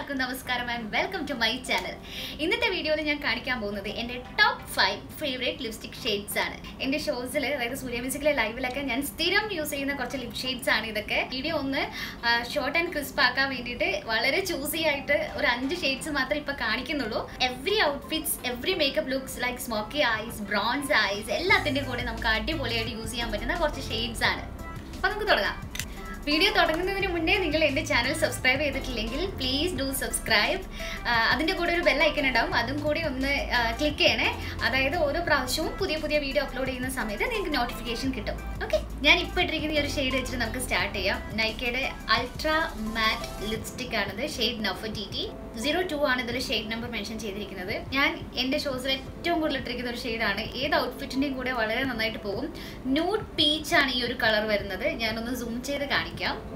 എല്ലാവർക്കും നമസ്കാരം and welcome to my channel ഇന്നത്തെ വീഡിയോയിൽ ഞാൻ കാണിക്കാൻ പോകുന്നത് എൻ്റെ top five favourite lipstick shades ആണ് എൻ്റെ ഷോസിൽ അതായത് സൂര്യ മ്യൂസിക്കിലെ ലൈവിലൊക്കെ ഞാൻ സ്ഥിരം യൂസ് ചെയ്യുന്ന കുറച്ച് ലിപ് ഷെയ്ഡ്സ് ആണ് ഇതൊക്കെ വീഡിയോ ഒന്ന് ഷോർട്ട് ആൻഡ് ക്രിസ്പ് ആക്കാൻ വേണ്ടിയിട്ട് വളരെ ചൂസി ആയിട്ട് ഒരു അഞ്ച് ഷെയ്ഡ്സ് മാത്രമേ ഇപ്പൊ കാണിക്കുന്നുള്ളൂ every outfits every makeup looks like smoky eyes bronze eyes എല്ലാത്തിൻ്റെ കൂടെ നമുക്ക് അടിപൊളിയായിട്ട് യൂസ് ചെയ്യാൻ പറ്റുന്ന കുറച്ച് ഷെയ്ഡ്സ് ആണ് അപ്പൊ നമുക്ക് തുടങ്ങാം വീഡിയോ തുടങ്ങുന്നതിന് മുന്നേ നിങ്ങൾ എൻ്റെ ചാനൽ സബ്സ്ക്രൈബ് ചെയ്തിട്ടില്ലെങ്കിൽ പ്ലീസ് ഡു സബ്സ്ക്രൈബ് അതിൻ്റെ കൂടെ ഒരു ബെൽ ഐക്കൺ ഉണ്ടാവും അതും കൂടി ഒന്ന് ക്ലിക്ക് ചെയ്യണേ അതായത് ഓരോ പ്രാവശ്യവും പുതിയ പുതിയ വീഡിയോ അപ്ലോഡ് ചെയ്യുന്ന സമയത്ത് നിങ്ങൾക്ക് നോട്ടിഫിക്കേഷൻ കിട്ടും ഓക്കെ ഞാൻ ഇപ്പോൾ ഇട്ടിരിക്കുന്ന ഈ ഒരു ഷെയ്ഡ് വെച്ചിട്ട് നമുക്ക് സ്റ്റാർട്ട് ചെയ്യാം നൈക്കയുടെ അൾട്രാ മാറ്റ് ലിപ്സ്റ്റിക് ആണിത് ഷെയ്ഡ് നഫർ ടി ടി സീറോ ടു ആണ് ഇതിൽ ഷെയ്ഡ് നമ്പർ മെൻഷൻ ചെയ്തിരിക്കുന്നത് ഞാൻ എൻ്റെ ഷോസിൽ ഏറ്റവും കൂടുതൽ ഇട്ടിരിക്കുന്ന ഒരു ഷെയ്ഡാണ് ഏത് ഔട്ട്ഫിറ്റിൻ്റെയും കൂടെ വളരെ നന്നായിട്ട് പോകും ന്യൂഡ് പീച്ച് ആണ് ഈ ഒരു കളർ വരുന്നത് ഞാനൊന്ന് സൂം ചെയ്ത് കാണിക്കാം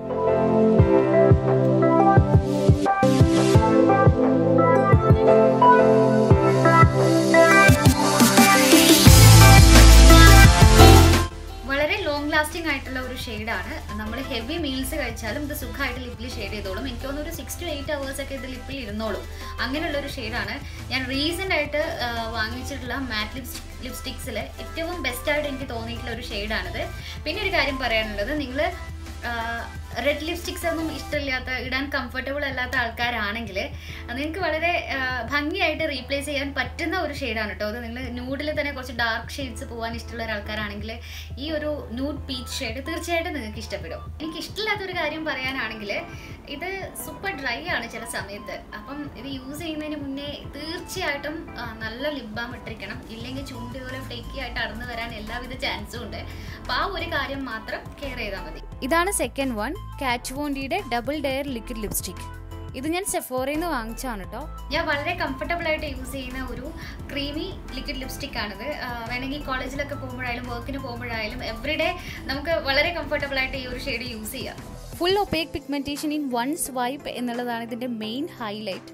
വളരെ ലോങ് ലാസ്റ്റിംഗ് ആയിട്ടുള്ള ഒരു ഷെയ്ഡാണ് നമ്മൾ ഹെവി മീൽസ് കഴിച്ചാലും ഇത് സുഖമായിട്ട് ലിപ്പിൽ ഷെയ്ഡ് ചെയ്തോളും എനിക്ക് തോന്നുന്നു ഒരു സിക്സ് ടു എയ്റ്റ് അവേഴ്സ് ഒക്കെ ഇത് ലിപ്പിൽ ഇരുന്നോളും അങ്ങനെയുള്ള ഒരു ഷെയ്ഡാണ് ഞാൻ റീസെൻ്റ് ആയിട്ട് ആ, വാങ്ങിച്ചിട്ടുള്ള മാറ്റ് ലിപ്സ്റ്റിക് ലിപ്സ്റ്റിക്സിൽ ഏറ്റവും ബെസ്റ്റ് ആയിട്ട് എനിക്ക് തോന്നിയിട്ടുള്ള ഒരു ഷെയ്ഡാണിത് പിന്നെ ഒരു കാര്യം പറയാനുള്ളത് നിങ്ങൾ റെഡ് ലിപ്സ്റ്റിക്സ് ഒന്നും ഇഷ്ടമില്ലാത്ത ഇടാൻ കംഫർട്ടബിൾ അല്ലാത്ത ആൾക്കാരാണെങ്കിൽ നിങ്ങൾക്ക് വളരെ ആ, ഭംഗിയായിട്ട് റീപ്ലേസ് ചെയ്യാൻ പറ്റുന്ന ഒരു ഷെയ്ഡാണ് കേട്ടോ അത് നിങ്ങൾ ന്യൂഡിൽ തന്നെ കുറച്ച് ഡാർക്ക് ഷെയ്ഡ്സ് പോകാൻ ഇഷ്ടമുള്ള ഒരാൾക്കാരാണെങ്കിൽ ഈ ഒരു ന്യൂഡ് പീച്ച് ഷെയ്ഡ് തീർച്ചയായിട്ടും നിങ്ങൾക്ക് ഇഷ്ടപ്പെടും എനിക്ക് ഇഷ്ടമില്ലാത്തൊരു കാര്യം പറയാനാണെങ്കിൽ ഇത് സൂപ്പർ ഡ്രൈ ആണ് ചില സമയത്ത് അപ്പം ഇത് യൂസ് ചെയ്യുന്നതിന് മുന്നേ തീർച്ചയായിട്ടും ആ, നല്ല ലിപ് ബാം ഇട്ടിരിക്കണം ഇല്ലെങ്കിൽ ചുണ്ട് ഇതുപോലെ ഫ്ലേക്കി ആയിട്ട് അടന്നു വരാൻ എല്ലാവിധ ചാൻസും ഉണ്ട് അപ്പോൾ ആ ഒരു കാര്യം മാത്രം കെയർ ചെയ്താൽ മതി ഇതാണ് സെക്കൻഡ് വൺ കാറ്റ് വോണ്ടിയുടെ ഡബിൾ ഡെയർ ലിക്വിഡ് ലിപ്സ്റ്റിക് ഇത് ഞാൻ സെഫോറയിൽ നിന്ന് വാങ്ങിച്ചാണ് കേട്ടോ ഞാൻ വളരെ കംഫർട്ടബിൾ ആയിട്ട് യൂസ് ചെയ്യുന്ന ഒരു ക്രീമി ലിക്വിഡ് ലിപ്സ്റ്റിക് ആണിത് ആ, വേണമെങ്കിൽ കോളേജിലൊക്കെ പോകുമ്പോഴായാലും വർക്കിന് പോകുമ്പോഴായാലും എവറിഡേ നമുക്ക് വളരെ കംഫർട്ടബിൾ ആയിട്ട് ഈ ഒരു ഷെയ്ഡ് യൂസ് ചെയ്യാം full opaque pigmentation in one swipe എന്നുള്ളതാണ് ഇതിന്റെ മെയിൻ ഹൈലൈറ്റ്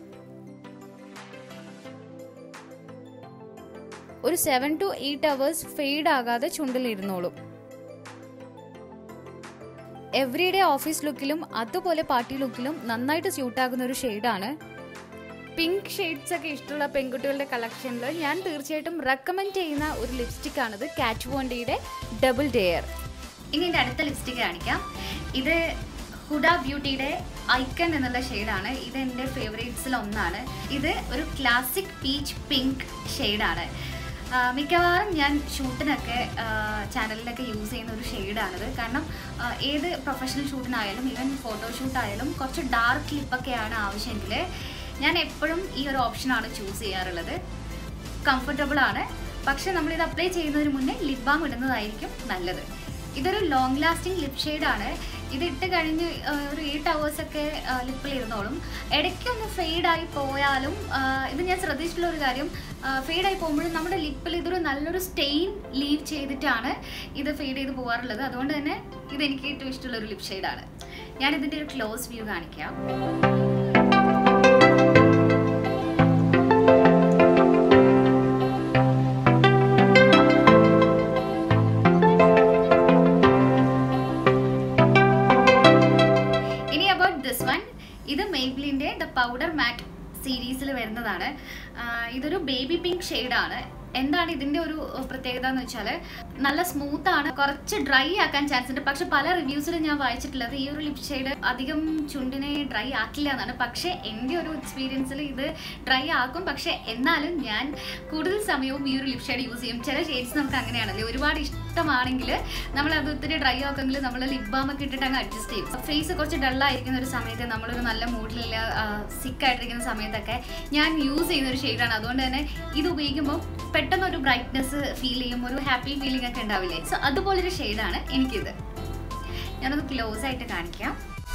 ഒരു seven to eight hours fade ആകാതെ ചുണ്ടിൽ ഇരുന്നോളും എവറിഡേ ഓഫീസ് ലുക്കിലും അതുപോലെ പാർട്ടി ലുക്കിലും നന്നായിട്ട് സ്യൂട്ട് ആകുന്ന ഒരു ഷെയ്ഡാണ് പിങ്ക് ഷെയ്ഡ്സ് ഒക്കെ ഇഷ്ടമുള്ള പെൺകുട്ടികളുടെ കളക്ഷനിൽ ഞാൻ തീർച്ചയായിട്ടും റെക്കമെൻഡ് ചെയ്യുന്ന ഒരു ലിപ്സ്റ്റിക് ആണിത് കാറ്റ് വോണ്ടിയുടെ ഡബിൾ ഡെയർ ഇനി എൻ്റെ അടുത്ത ലിപ്സ്റ്റിക് കാണിക്കാം ഇത് ഹുഡ ബ്യൂട്ടിയുടെ ഐക്കൺ എന്നുള്ള ഷെയ്ഡാണ് ഇത് എൻ്റെ ഫേവറേറ്റ്സിൽ ഒന്നാണ് ഇത് ഒരു ക്ലാസിക് പീച്ച് പിങ്ക് ഷെയ്ഡാണ് മിക്കവാറും ഞാൻ ഷൂട്ടിനൊക്കെ ചാനലിലൊക്കെ യൂസ് ചെയ്യുന്ന ഒരു ഷെയ്ഡാണിത് കാരണം ആ, ഏത് പ്രൊഫഷണൽ ഷൂട്ടിനായാലും ഈവൻ ഫോട്ടോഷൂട്ടായാലും കുറച്ച് ഡാർക്ക് ലിപ്പൊക്കെയാണ് ആവശ്യമെങ്കിൽ ഞാൻ എപ്പോഴും ഈ ഒരു ഓപ്ഷനാണ് ചൂസ് ചെയ്യാറുള്ളത് കംഫർട്ടബിൾ ആണ് പക്ഷെ നമ്മൾ ഇത് അപ്ലൈ ചെയ്യുന്നതിന് മുന്നേ ലിപ് ബാം ഇടുന്നതായിരിക്കും നല്ലത് ഇതൊരു ലോങ് ലാസ്റ്റിംഗ് ലിപ് ഷെയ്ഡാണ് ഇത് ഇട്ട് കഴിഞ്ഞ് ആ, ഒരു എയ്റ്റ് അവേഴ്സ് ഒക്കെ ലിപ്പിൽ ഇരുന്നോളും ഇടയ്ക്കൊന്ന് ഫെയ്ഡായി പോയാലും ആ, ഇത് ഞാൻ ശ്രദ്ധിച്ചിട്ടുള്ള ഒരു കാര്യം ഫെയ്ഡായി പോകുമ്പോഴും നമ്മുടെ ലിപ്പിൽ ഇതൊരു നല്ലൊരു സ്റ്റെയിൻ ലീവ് ചെയ്തിട്ടാണ് ഇത് ഫെയ്ഡ് ചെയ്ത് പോകാറുള്ളത് അതുകൊണ്ട് തന്നെ ഇത് എനിക്ക് ഏറ്റവും ഇഷ്ടമുള്ള ഒരു ലിപ് ഷെയ്ഡാണ് ഞാൻ ഇതിൻ്റെ ഒരു ക്ലോസ് വ്യൂ കാണിക്കാം ഇനി അബൌട്ട് ദിസ് വൺ ഇത് മെയ്ബ്ലിൻ്റെ ദ പൗഡർ മാറ്റ് സീരീസിൽ വരുന്നതാണ് ആ, ഇതൊരു ബേബി പിങ്ക് ഷെയ്ഡാണ് എന്താണ് ഇതിന്റെ ഒരു പ്രത്യേകത എന്ന് വെച്ചാൽ നല്ല സ്മൂത്ത് ആണ് കുറച്ച് ഡ്രൈ ആക്കാൻ ചാൻസ് ഉണ്ട് പക്ഷെ പല റിവ്യൂസിലും ഞാൻ വായിച്ചിട്ടുള്ളത് ഈ ഒരു ലിപ് ഷെയ്ഡ് അധികം ചുണ്ടിനെ ഡ്രൈ ആക്കില്ല എന്നാണ് പക്ഷെ എൻ്റെ ഒരു എക്സ്പീരിയൻസിൽ ഇത് ഡ്രൈ ആക്കും പക്ഷെ എന്നാലും ഞാൻ കൂടുതൽ സമയവും ഈ ഒരു ലിപ് ഷെയ്ഡ് യൂസ് ചെയ്യും ചില ഷെയ്ഡ്സ് നമുക്ക് അങ്ങനെയാണല്ലേ ഒരുപാട് ഇഷ്ടമാണെങ്കിൽ നമ്മൾ അത് ഒത്തിരി ഡ്രൈ ആക്കുമെങ്കിൽ നമ്മൾ ലിപ് ബാം ഒക്കെ ഇട്ടിട്ട് അങ്ങ് അഡ്ജസ്റ്റ് ചെയ്യും ഫേസ് കുറച്ച് ഡൾ ആയിരിക്കുന്ന ഒരു സമയത്ത് നമ്മളൊരു നല്ല മൂഡിലില്ല സിക്ക് ആയിട്ടിരിക്കുന്ന സമയത്തൊക്കെ ഞാൻ യൂസ് ചെയ്യുന്ന ഒരു ഷെയ്ഡാണ് അതുകൊണ്ട് തന്നെ ഇത് ഉപയോഗിക്കുമ്പോൾ പെട്ടെന്ന് ഒരു ബ്രൈറ്റ്നെസ് ഫീൽ ചെയ്യും ഒരു ഹാപ്പി ഫീലിംഗ് ഒക്കെ ഉണ്ടാവില്ലേ സോ അതുപോലൊരു ഷെയ്ഡാണ് എനിക്കിത് ഞാനൊന്ന് ക്ലോസ് ആയിട്ട് കാണിക്കാം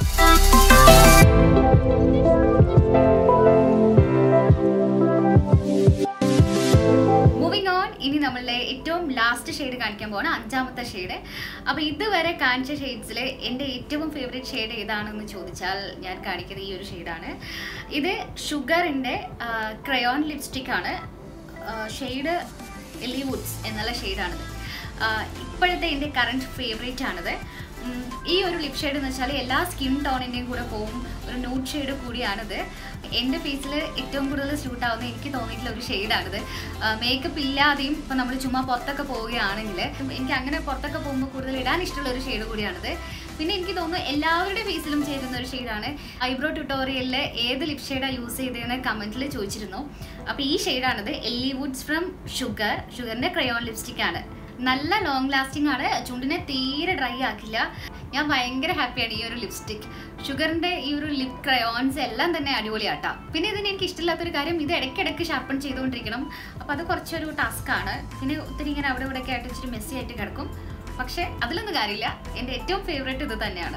മൂവിങ് ഓൺ ഇനി നമ്മളുടെ ഏറ്റവും ലാസ്റ്റ് ഷെയ്ഡ് കാണിക്കാൻ പോകണം അഞ്ചാമത്തെ ഷെയ്ഡ് അപ്പോൾ ഇതുവരെ കാണിച്ച ഷെയ്ഡ്സിൽ എൻ്റെ ഏറ്റവും ഫേവറേറ്റ് ഷെയ്ഡ് ഏതാണെന്ന് ചോദിച്ചാൽ ഞാൻ കാണിക്കുന്ന ഈ ഒരു ഷെയ്ഡാണ് ഇത് ഷുഗറിൻ്റെ ക്രയോൺ ലിപ്സ്റ്റിക് ആണ് ഷെയ്ഡ് എലിവുഡ്സ് എന്നുള്ള ഷെയ്ഡാണിത് ഇപ്പോഴത്തെ എൻ്റെ കറണ്ട് ഫേവറേറ്റ് ആണിത് ഉം, ഈ ഒരു ലിപ് ഷെയ്ഡ് എന്ന് വെച്ചാൽ എല്ലാ സ്കിൻ ടോണിൻ്റെയും കൂടെ പോകും ഒരു ന്യൂഡ് ഷെയ്ഡ് കൂടിയാണിത് എൻ്റെ ഫേസിൽ ഏറ്റവും കൂടുതൽ സ്യൂട്ട് ആവുന്ന എനിക്ക് തോന്നിയിട്ടുള്ള ഒരു ഷെയ്ഡാണിത് മേക്കപ്പ് ഇല്ലാതെയും ഇപ്പം നമ്മൾ ചുമ്മാ പുറത്തൊക്കെ പോവുകയാണെങ്കിൽ എനിക്ക് അങ്ങനെ പുറത്തൊക്കെ പോകുമ്പോൾ കൂടുതൽ ഇടാൻ ഇഷ്ടമുള്ള ഒരു ഷെയ്ഡ് കൂടിയാണിത് പിന്നെ എനിക്ക് തോന്നുന്നു എല്ലാവരുടെ ഫേസിലും ചേരുന്ന ഒരു ഷെയ്ഡാണ് ഐബ്രോ ട്യൂട്ടോറിയലിൽ ഏത് ലിപ് ഷെയ്ഡാണ് യൂസ് ചെയ്തതെന്ന് കമൻറ്റിൽ ചോദിച്ചിരുന്നു അപ്പോൾ ഈ ഷെയ്ഡാണിത് എല്ലി വുഡ്സ് ഫ്രം ഷുഗർ ഷുഗറിൻ്റെ ക്രയോൺ ലിപ്സ്റ്റിക് ആണ് നല്ല ലോങ് ലാസ്റ്റിംഗ് ആണ് ചുണ്ടിനെ തീരെ ഡ്രൈ ആക്കില്ല ഞാൻ ഭയങ്കര ഹാപ്പിയാണ് ഈ ഒരു ലിപ്സ്റ്റിക് ഷുഗറിന്റെ ഈ ഒരു ലിപ് ക്രയോൺസ് എല്ലാം തന്നെ അടിപൊളിയാട്ടാ പിന്നെ ഇതിന് എനിക്ക് ഇഷ്ടമില്ലാത്തൊരു കാര്യം ഇത് ഇടയ്ക്കിടയ്ക്ക് ഷാർപ്പൺ ചെയ്തുകൊണ്ടിരിക്കണം അപ്പോൾ അത് കുറച്ചൊരു ടാസ്ക് ആണ് പിന്നെ ഒത്തിരി ഇങ്ങനെ അവിടെ ഇവിടെ ഒക്കെ ആയിട്ട് ഇച്ചിരി മെസ്സി ആയിട്ട് കിടക്കും പക്ഷേ അതിലൊന്നും കാര്യമില്ല എൻ്റെ ഏറ്റവും ഫേവറേറ്റ് ഇത് തന്നെയാണ്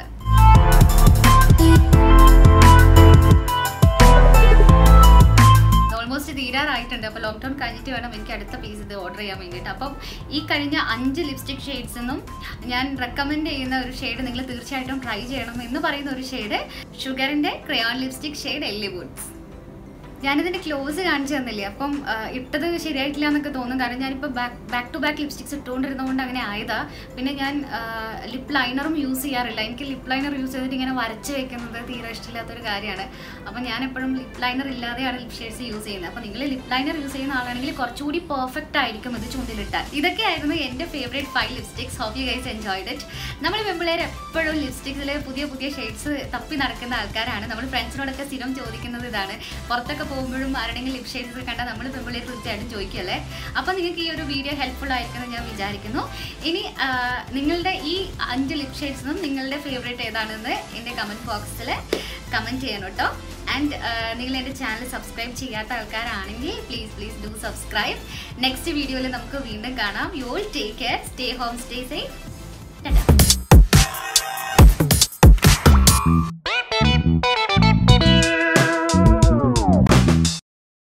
ഓൾമോസ്റ്റ് തീരാറായിട്ടുണ്ട് അപ്പോൾ ലോക്ക്ഡൗൺ കഴിഞ്ഞിട്ട് വേണം എനിക്ക് അടുത്ത പീസ് ഇത് ഓർഡർ ചെയ്യാൻ വേണ്ടിയിട്ട് അപ്പം ഈ കഴിഞ്ഞ അഞ്ച് ലിപ്സ്റ്റിക് ഷെയ്ഡ്സ് നിന്നും ഞാൻ റെക്കമെൻഡ് ചെയ്യുന്ന ഒരു ഷെയ്ഡ് നിങ്ങൾ തീർച്ചയായിട്ടും ട്രൈ ചെയ്യണം എന്ന് പറയുന്ന ഒരു ഷെയ്ഡ് ഷുഗറിൻ്റെ crayon lipstick shade Elle Woods ഞാനിതിൻ്റെ ക്ലോസ് കാണിച്ചു തന്നില്ലേ അപ്പം ആ, ഇട്ടത് ശരിയായിട്ടില്ല എന്നൊക്കെ തോന്നും കാരണം ഞാനിപ്പോൾ back back to back lipsticks ഇട്ടുകൊണ്ടിരുന്നതുകൊണ്ട് അങ്ങനെ ആയതാ പിന്നെ ഞാൻ ലിപ്പ് ലൈനറും യൂസ് ചെയ്യാറില്ല എനിക്ക് ലിപ്പ് ലൈനർ യൂസ് ചെയ്തിട്ട് ഇങ്ങനെ വരച്ച് വെക്കുന്നത് തീരെ ഇഷ്ടമില്ലാത്തൊരു കാര്യമാണ് അപ്പം ഞാൻ എപ്പോഴും ലിപ്പ് ലൈനർ ഇല്ലാതെയാണ് ലിപ് ഷെയ്ഡ്സ് യൂസ് ചെയ്യുന്നത് അപ്പോൾ നിങ്ങൾ ലിപ്പ് ലൈനർ യൂസ് ചെയ്യുന്ന ആളാണെങ്കിൽ കുറച്ചുകൂടി പെർഫെക്റ്റ് ആയിരിക്കും ഇത് ചൂണ്ടിലിട്ടാൽ ഇതൊക്കെയായിരുന്നു എൻ്റെ favourite five lipsticks hope you guys enjoyed it നമ്മൾ പെമ്പിളേർ എപ്പോഴും ലിപ്സ്റ്റിക്സിൽ പുതിയ പുതിയ ഷെയ്ഡ്സ് തപ്പി നടക്കുന്ന ആൾക്കാരാണ് നമ്മൾ ഫ്രണ്ട്സിനോടൊക്കെ സ്ഥിരം ചോദിക്കുന്നത് ഇതാണ് പുറത്തൊക്കെ പോകുമ്പോഴും ആരുടെങ്കിലും ലിപ് ഷെയ്ഡ്സ് കണ്ടാൽ നമ്മൾ പെമ്പിളേർ തീർച്ചയായിട്ടും ചോദിക്കുമല്ലേ അപ്പോൾ നിങ്ങൾക്ക് ഈ ഒരു വീഡിയോ ഹെൽപ്ഫുൾ ആയിരിക്കുമെന്ന് ഞാൻ വിചാരിക്കുന്നു ഇനി ആ, നിങ്ങളുടെ ഈ അഞ്ച് ലിപ് ഷെയ്ഡ്സിനും നിങ്ങളുടെ ഫേവറേറ്റ് ഏതാണെന്ന് എൻ്റെ കമൻറ്റ് ബോക്സിൽ കമൻറ്റ് ചെയ്യണം കേട്ടോ ആൻഡ് നിങ്ങൾ എൻ്റെ ചാനൽ സബ്സ്ക്രൈബ് ചെയ്യാത്ത ആൾക്കാരാണെങ്കിൽ please please do subscribe next വീഡിയോയിൽ നമുക്ക് വീണ്ടും കാണാം you will take care stay home stay safe